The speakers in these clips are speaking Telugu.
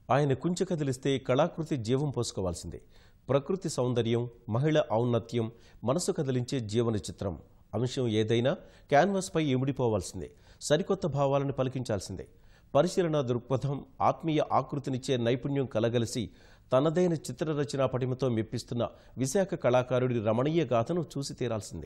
ఆయన కుంచె కదిలిస్తే కళాకృతి జీవం పోసుకోవాల్సిందే ప్రకృతి సౌందర్యం మహిళ ఔన్నత్యం మనసు కదిలించే జీవన చిత్రం అంశం ఏదైనా క్యాన్వాస్పై ఇమిడిపోవాల్సిందే సరికొత్త భావాలను పలికించాల్సిందే పరిశీలన దృక్పథం ఆత్మీయ ఆకృతినిచ్చే నైపుణ్యం కలగలిసి తనదైన చిత్రరచనా పటిమతో మెప్పిస్తున్న విశాఖ కళాకారుడి రమణీయ గాథను చూసి తీరాల్సిందే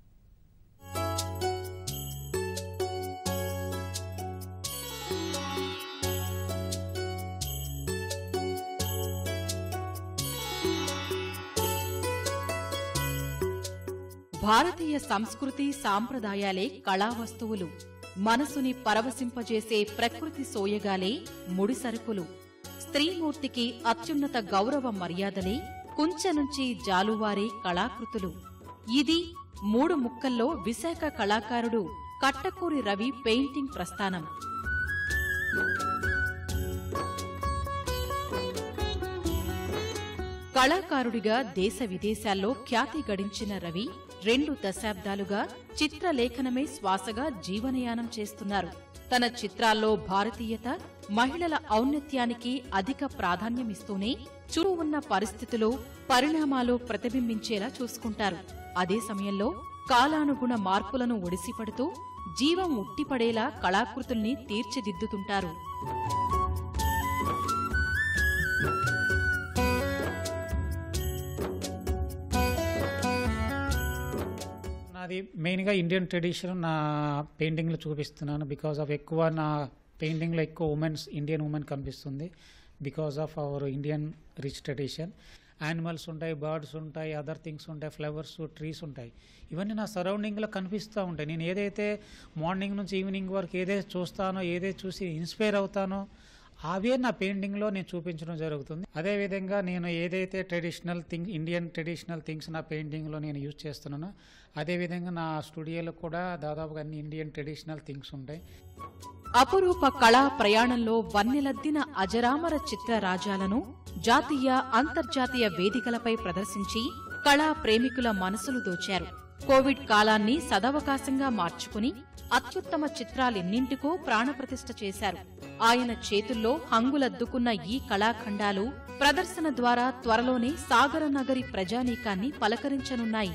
భారతీయ సంస్కృతి సాంప్రదాయాలే కళా వస్తువులు మనసుని పరవశింపజేసే ప్రకృతి సోయగాలే ముడిసరుకులు స్త్రీమూర్తికి అత్యున్నత గౌరవ మర్యాదలే కుంచె నుంచి జాలువారే కళాకృతులు ఇది మూడు ముక్కల్లో విశాఖ కళాకారుడు కట్టకూరి రవి పెయింటింగ్ ప్రస్థానం కళాకారుడిగా దేశ విదేశాల్లో ఖ్యాతి గడించిన రవి రెండు దశాబ్దాలుగా చిత్రలేఖనమే శ్వాసగా జీవనయానం చేస్తున్నారు తన చిత్రాల్లో భారతీయత మహిళల ఔన్నత్యానికి అధిక ప్రాధాన్యమిస్తూనే చుట్టూ ఉన్న పరిస్థితులు పరిణామాలు ప్రతిబింబించేలా చూసుకుంటారు అదే సమయంలో కాలానుగుణ మార్పులను ఒడిసిపడుతూ జీవం ఉట్టిపడేలా కళాకృతుల్ని తీర్చిదిద్దుతుంటారు నాది మెయిన్గా ఇండియన్ ట్రెడిషన్ నా పెయింటింగ్లో చూపిస్తున్నాను బికాజ్ ఆఫ్ ఎక్కువ నా పెయింటింగ్లో ఎక్కువ ఉమెన్స్ ఇండియన్ ఉమెన్ కనిపిస్తుంది because of our Indian rich tradition animals ఉంటాయి బర్డ్స్ ఉంటాయి అదర్ థింగ్స్ ఉంటాయి ఫ్లవర్స్ ట్రీస్ ఉంటాయి ఇవన్నీ నా సరౌండింగ్లో కనిపిస్తూ ఉంటాయి నేను ఏదైతే మార్నింగ్ నుంచి ఈవినింగ్ వరకు ఏదైతే చూస్తానో ఏదైతే చూసి ఇన్స్పైర్ అవుతానో అవే నా పెయింటింగ్లో నేను చూపించడం జరుగుతుంది అదేవిధంగా నేను ఏదైతే traditional thing Indian traditional things నా పెయింటింగ్లో నేను యూజ్ చేస్తున్నానో అదేవిధంగా నా స్టూడియోలో కూడా దాదాపుగా అన్ని ఇండియన్ ట్రెడిషనల్ థింగ్స్ ఉంటాయి అపురూప కళా ప్రయాణంలో వన్నెలద్దిన అజరామర చిత్ర రాజాలను జాతీయ అంతర్జాతీయ వేదికలపై ప్రదర్శించి కళా ప్రేమికుల మనసులు దోచారు కోవిడ్ కాలాన్ని సదవకాశంగా మార్చుకుని అత్యుత్తమ చిత్రాలెన్నింటికో ప్రాణప్రతిష్ఠ చేశారు ఆయన చేతుల్లో హంగులద్దుకున్న ఈ కళాఖండాలు ప్రదర్శన ద్వారా త్వరలోనే సాగర నగరి ప్రజానీకాన్ని పలకరించనున్నాయి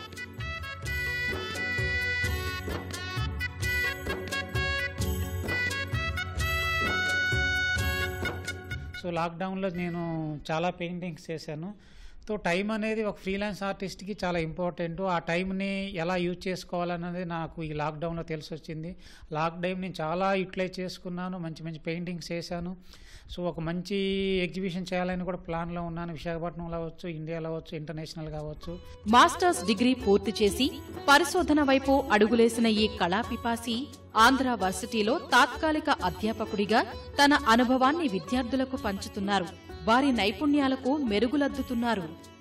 సో లాక్డౌన్లో నేను చాలా పెయింటింగ్స్ చేశాను సో టైం అనేది ఒక ఫ్రీలాన్స్ ఆర్టిస్ట్కి చాలా ఇంపార్టెంట్ ఆ టైంని ఎలా యూజ్ చేసుకోవాలన్నది నాకు ఈ లాక్డౌన్లో తెలిసి వచ్చింది లాక్డౌన్ నేను చాలా యూటిలైజ్ చేసుకున్నాను మంచి మంచి పెయింటింగ్స్ చేశాను సో ఒక మంచి ఎగ్జిబిషన్ చేయాలని కూడా ప్లాన్లో ఉన్నాను విశాఖపట్నంలో అవ్వచ్చు ఇండియాలో అవ్వచ్చు ఇంటర్నేషనల్ కావచ్చు మాస్టర్స్ డిగ్రీ పూర్తి చేసి పరిశోధన వైపు అడుగులేసిన ఈ కళాపిపాసి ఆంధ్ర వర్సిటీలో తాత్కాలిక అధ్యాపకుడిగా తన అనుభవాన్ని విద్యార్థులకు పంచుతున్నారు వారి నైపుణ్యాలకు మెరుగులద్దుతున్నారు